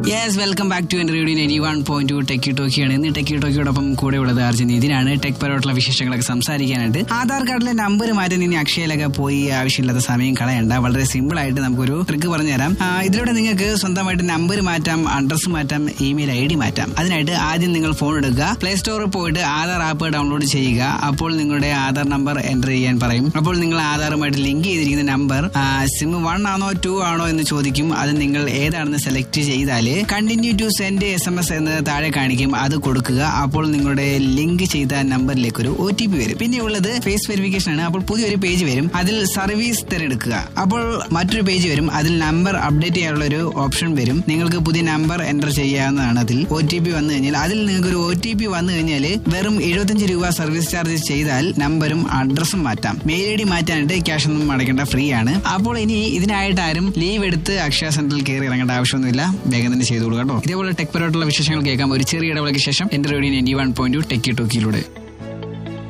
yes welcome back to N radio ninety one point two techie ടോക്കിയാണ് ഇന്ന് techie ടോക്കിയോടൊപ്പം കൂടെ ഉള്ളത് അർജുൻ ഇതിനാണ് ടെക് പരമായിട്ടുള്ള വിശേഷങ്ങളൊക്കെ സംസാരിക്കാനായിട്ട് ആധാർ കാർഡിലെ നമ്പർ മാറ്റാൻ ഇനി അക്ഷയയിലൊക്കെ പോയി ആവശ്യമില്ലാത്ത സമയം കളയണ്ട വളരെ സിമ്പിൾ ആയിട്ട് നമുക്കൊരു ട്രിക്ക് പറഞ്ഞുതരാം ആ, ഇതിലൂടെ നിങ്ങൾക്ക് സ്വന്തമായിട്ട് നമ്പർ മാറ്റാം അഡ്രസ്സ് മാറ്റാം ഇമെയിൽ ഐ ഡി മാറ്റാം അതിനായിട്ട് ആദ്യം നിങ്ങൾ ഫോൺ എടുക്കുക പ്ലേ സ്റ്റോറിൽ പോയിട്ട് ആധാർ ആപ്പ് ഡൗൺലോഡ് ചെയ്യുക അപ്പോൾ നിങ്ങളുടെ ആധാർ നമ്പർ എൻ്റർ ചെയ്യാൻ പറയും അപ്പോൾ നിങ്ങൾ ആധാറുമായിട്ട് ലിങ്ക് ചെയ്തിരിക്കുന്ന നമ്പർ സിം വൺ ആണോ ടു ആണോ എന്ന് ചോദിക്കും അത് നിങ്ങൾ ഏതാണെന്ന് സെലക്ട് ചെയ്താൽ continue to send S M S എന്ന് താഴെ കാണിക്കും അത് കൊടുക്കുക അപ്പോൾ നിങ്ങളുടെ ലിങ്ക് ചെയ്ത നമ്പറിലേക്ക് ഒരു ഒ ടി പി വരും പിന്നെ ഉള്ളത് ഫേസ് വെരിഫിക്കേഷൻ ആണ് അപ്പോൾ പുതിയൊരു പേജ് വരും അതിൽ സർവീസ് തിരഞ്ഞെടുക്കുക അപ്പോൾ മറ്റൊരു പേജ് വരും അതിൽ നമ്പർ അപ്ഡേറ്റ് ചെയ്യാനുള്ള ഒരു ഓപ്ഷൻ വരും നിങ്ങൾക്ക് പുതിയ നമ്പർ എൻ്റർ ചെയ്യാവുന്നതാണ് അതിൽ ഒ ടി പി വന്നു കഴിഞ്ഞാൽ അതിൽ നിങ്ങൾക്ക് ഒരു ഒ ടി പി വന്നു കഴിഞ്ഞാൽ വെറും എഴുപത്തഞ്ച് രൂപ സർവീസ് ചാർജ് ചെയ്താൽ നമ്പറും അഡ്രസ്സും മാറ്റാം മെയിൽ ഐ ഡി മാറ്റാനായിട്ട് ക്യാഷ് ഒന്നും അടയ്ക്കേണ്ട ഫ്രീ ആണ് അപ്പോൾ ഇനി ഇതിനായിട്ട് ആരും ലീവ് എടുത്ത് അക്ഷയ സെന്ററിൽ കയറി ഇറങ്ങേണ്ട ആവശ്യമൊന്നുമില്ല വേഗം തന്നെ ചെയ്തോളൂ കേട്ടോ ഇതേപോലെ ടെക് പരമായിട്ടുള്ള വിശേഷങ്ങൾ കേൾക്കാം ഒരു ചെറിയ ഇടവേളയ്ക്ക് ശേഷം എന്റെ radio ninety one point techie ടോക്കിയിലൂടെ